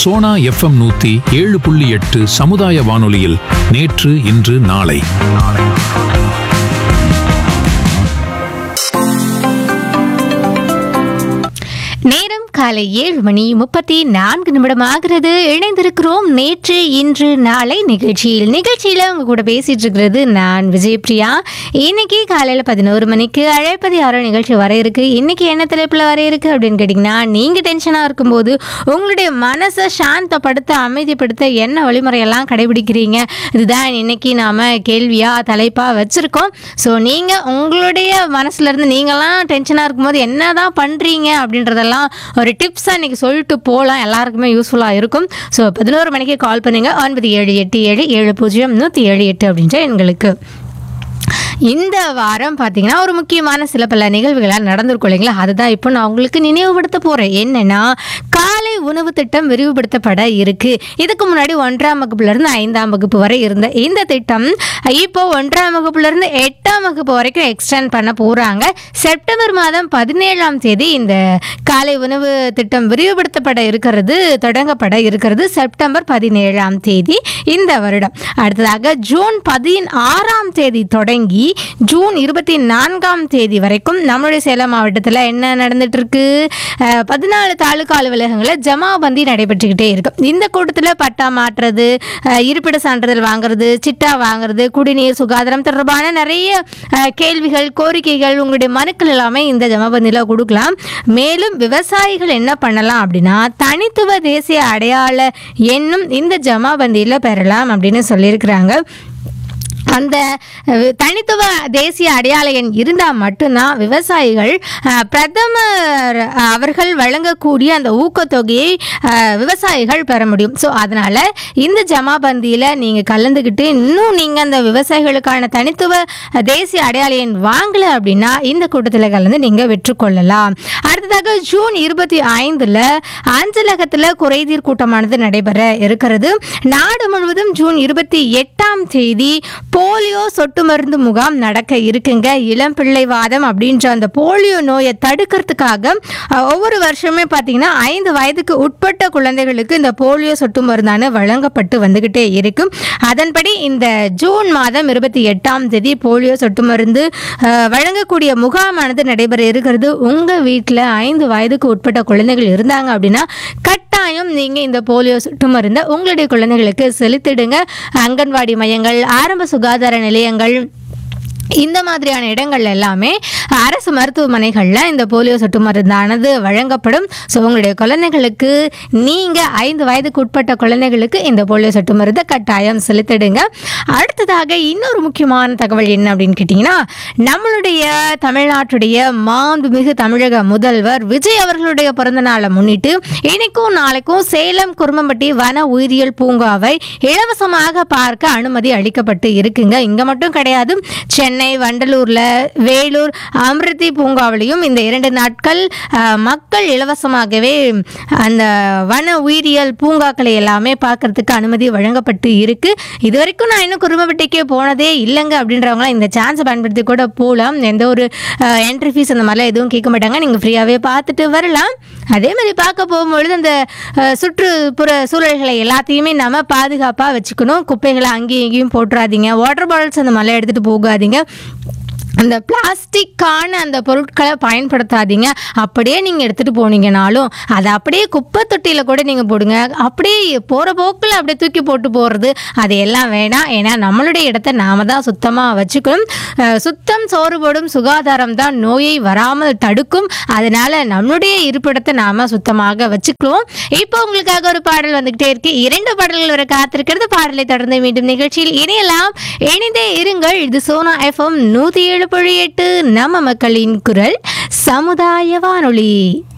Sona FM நூத்தி ஏழு புள்ளி எட்டு சமுதாய வானொலியில் நேற்று இன்று நாளை நேரம் காலை ஏழு மணி முப்பத்தி நான்கு நிமிடம் ஆகிறது இணைந்திருக்கிறோம் நேற்று இன்று நாளை நிகழ்ச்சியில் நிகழ்ச்சியில் உங்க கூட பேசிட்டு இருக்கிறது நான் விஜயபிரியா இன்னைக்கு காலையில் பதினோரு மணிக்கு அழைப்பது யாரோ நிகழ்ச்சி வர இருக்கு இன்னைக்கு என்ன தலைப்பில் வர இருக்கு அப்படின்னு கேட்டிங்கன்னா நீங்கள் டென்ஷனாக இருக்கும்போது உங்களுடைய மனசை சாந்தப்படுத்த அமைதிப்படுத்த என்ன வழிமுறையெல்லாம் கடைபிடிக்கிறீங்க இதுதான் இன்னைக்கு நாம் கேள்வியாக தலைப்பாக வச்சுருக்கோம் ஸோ நீங்கள் உங்களுடைய மனசுலேருந்து நீங்களாம் டென்ஷனாக இருக்கும்போது என்ன தான் பண்ணுறீங்க அப்படின்றதெல்லாம் ஒரு டிப்ஸாக இன்றைக்கி சொல்லிட்டு போகலாம் எல்லாருக்குமே யூஸ்ஃபுல்லாக இருக்கும் ஸோ பதினோரு மணிக்கு கால் பண்ணுங்கள் ஒன்பது ஏழு எட்டு ஏழு ஏழு பூஜ்ஜியம் நூற்றி ஏழு எட்டு அப்படின்ற எங்களுக்கு இந்த வாரம் பார்த்தீங்கன்னா ஒரு முக்கியமான சில பல நிகழ்வுகளாக நடந்திருக்கும் இல்லைங்களா அதுதான் இப்போ நான் உங்களுக்கு நினைவுபடுத்த போகிறேன் என்னன்னா காலை உணவு திட்டம் விரிவுபடுத்தப்பட இருக்கு இதுக்கு முன்னாடி ஒன்றாம் வகுப்புல இருந்து ஐந்தாம் வகுப்பு வரை இருந்த இந்த திட்டம் இப்போ ஒன்றாம் வகுப்புல இருந்து எட்டாம் வகுப்பு வரைக்கும் எக்ஸ்டெண்ட் பண்ண போறாங்க செப்டம்பர் மாதம் பதினேழாம் தேதி இந்த காலை உணவு திட்டம் விரிவுபடுத்தப்பட இருக்கிறது தொடங்கப்பட இருக்கிறது செப்டம்பர் பதினேழாம் தேதி இந்த வருடம் அடுத்ததாக ஜூன் பதினாறாம் தேதி தொடங்கி ஜூன் இருபத்தி நான்காம் தேதி வரைக்கும் நம்மளுடைய சேலம் மாவட்டத்தில் என்ன நடந்துட்டு இருக்கு அஹ், பதினாலு தாலுகா அலுவலகங்களில் ஜமாபந்தி நடைபெற்றுக்கிட்டே இருக்கும் இந்த கூட்டத்தில் பட்டா மாற்றுறது அஹ், இருப்பிட சான்றிதழ் வாங்குறது சிட்டா வாங்குறது குடிநீர் சுகாதாரம் தொடர்பான நிறைய அஹ், கேள்விகள் கோரிக்கைகள் உங்களுடைய மனுக்கள் எல்லாமே இந்த ஜமாபந்தியில் கொடுக்கலாம் மேலும் விவசாயிகள் என்ன பண்ணலாம் அப்படின்னா தனித்துவ தேசிய அடையாள எண்ணும் இந்த ஜமாபந்தியில் பெறலாம் அப்படின்னு சொல்லியிருக்கிறாங்க அந்த அஹ், தனித்துவ தேசிய அடையாள எண் இருந்தால் மட்டும்தான் விவசாயிகள் அஹ், பிரதமர் அஹ், அவர்கள் வழங்கக்கூடிய அந்த ஊக்கத்தொகையை அஹ், விவசாயிகள் பெற முடியும் ஸோ அதனால் இந்த ஜமாபந்தியில் நீங்கள் கலந்துக்கிட்டு இன்னும் நீங்கள் அந்த விவசாயிகளுக்கான தனித்துவ அஹ், தேசிய அடையாள எண் வாங்கலை அப்படின்னா இந்த கூட்டத்தில் கலந்து நீங்கள் பெற்றுக்கொள்ளலாம் அடுத்ததாக ஜூன் இருபத்தி ஐந்தில் அஞ்சலகத்தில் குறைதீர் கூட்டமானது நடைபெற இருக்கிறது நாடு முழுவதும் ஜூன் இருபத்தி எட்டாம் தேதி போலியோ சொட்டு மருந்து முகாம் நடக்க இருக்குங்க இளம் பிள்ளைவாதம் அப்படின்ற அந்த போலியோ நோயை தடுக்கிறதுக்காக அஹ், ஒவ்வொரு வருஷமே பார்த்தீங்கன்னா ஐந்து வயதுக்கு உட்பட்ட குழந்தைகளுக்கு இந்த போலியோ சொட்டு மருந்தான வழங்கப்பட்டு வந்துகிட்டே இருக்கும் அதன்படி இந்த ஜூன் மாதம் இருபத்தி எட்டாம் தேதி போலியோ சொட்டு மருந்து அஹ், வழங்கக்கூடிய முகாமானது நடைபெற இருக்கிறது உங்கள் வீட்டில் ஐந்து வயதுக்கு உட்பட்ட குழந்தைகள் இருந்தாங்க அப்படின்னா கட்டாயம் நீங்கள் இந்த போலியோ சொட்டு மருந்தை உங்களுடைய குழந்தைகளுக்கு செலுத்திடுங்க அங்கன்வாடி மையங்கள் ஆரம்ப சுகாதார நிலையங்கள் இந்த மாதிரியான இடங்கள் எல்லாமே அரசு மருத்துவமனைகளில் இந்த போலியோ சொட்டு மருந்தானது வழங்கப்படும் ஸோ உங்களுடைய குழந்தைகளுக்கு நீங்கள் ஐந்து வயதுக்கு உட்பட்ட குழந்தைகளுக்கு இந்த போலியோ சொட்டு மருந்தை கட்டாயம் செலுத்திடுங்க அடுத்ததாக இன்னொரு முக்கியமான தகவல் என்ன அப்படின்னு கேட்டிங்கன்னா நம்மளுடைய தமிழ்நாட்டுடைய மாண்புமிகு தமிழக முதல்வர் விஜய் அவர்களுடைய பிறந்த நாளை முன்னிட்டு இன்னைக்கும் நாளைக்கும் சேலம் குருமம்பட்டி வன உயிரியல் பூங்காவை இலவசமாக பார்க்க அனுமதி அளிக்கப்பட்டு இருக்குங்க இங்க மட்டும் கிடையாது சென்னை வண்டலூர்ல வேலூர் அமிர்தி பூங்காவிலையும் இந்த இரண்டு நாட்கள் அஹ், மக்கள் இலவசமாகவே அந்த வன உயிரியல் பூங்காக்களை எல்லாமே பார்க்கறதுக்கு அனுமதி வழங்கப்பட்டு இருக்கு இது வரைக்கும் நான் இன்னும் குருமப்பட்டிக்கே போனதே இல்லைங்க அப்படின்றவங்களாம் இந்த சான்ஸை பயன்படுத்தி கூட போகலாம் எந்த ஒரு என்ட்ரி ஃபீஸ் அந்த மாதிரிலாம் எதுவும் கேட்க மாட்டாங்க நீங்கள் ஃப்ரீயாகவே பார்த்துட்டு வரலாம் அதே மாதிரி பார்க்க போகும்பொழுது அந்த அஹ், சுற்றுப்புற சூழல்களை எல்லாத்தையுமே நம்ம பாதுகாப்பாக வச்சுக்கணும் குப்பைகளை அங்கேயும் இங்கேயும் போட்டுறாதீங்க வாட்டர் பாட்டில்ஸ் அந்த மாதிரிலாம் எடுத்துகிட்டு போகாதீங்க அந்த பிளாஸ்டிக்கான அந்த பொருட்களை பயன்படுத்தாதீங்க அப்படியே நீங்கள் எடுத்துகிட்டு போனீங்கனாலும் அதை அப்படியே குப்பை தொட்டியில் கூட நீங்கள் போடுங்க அப்படியே போகிற போக்கில் அப்படியே தூக்கி போட்டு போகிறது அது எல்லாம் வேணாம் ஏன்னா நம்மளுடைய இடத்த நாம தான் சுத்தமாக வச்சுக்கணும் அஹ் சுத்தம் சோறு போடும் சுகாதாரம் தான் நோயை வராமல் தடுக்கும் அதனால நம்மளுடைய இருப்பிடத்தை நாம சுத்தமாக வச்சுக்குவோம் இப்போ உங்களுக்காக ஒரு பாடல் வந்துகிட்டே இருக்கு இரண்டு பாடல்கள் வர காத்திருக்கிறது பாடலை தொடர்ந்து மீண்டும் நிகழ்ச்சியில் இணையலாம் இணைந்தே இருங்கள் இது சோனா எஃப்எம் நூத்தி ஏழு புள்ளி எட்டு நம்ம மக்களின் குரல் சமுதாய வானொலி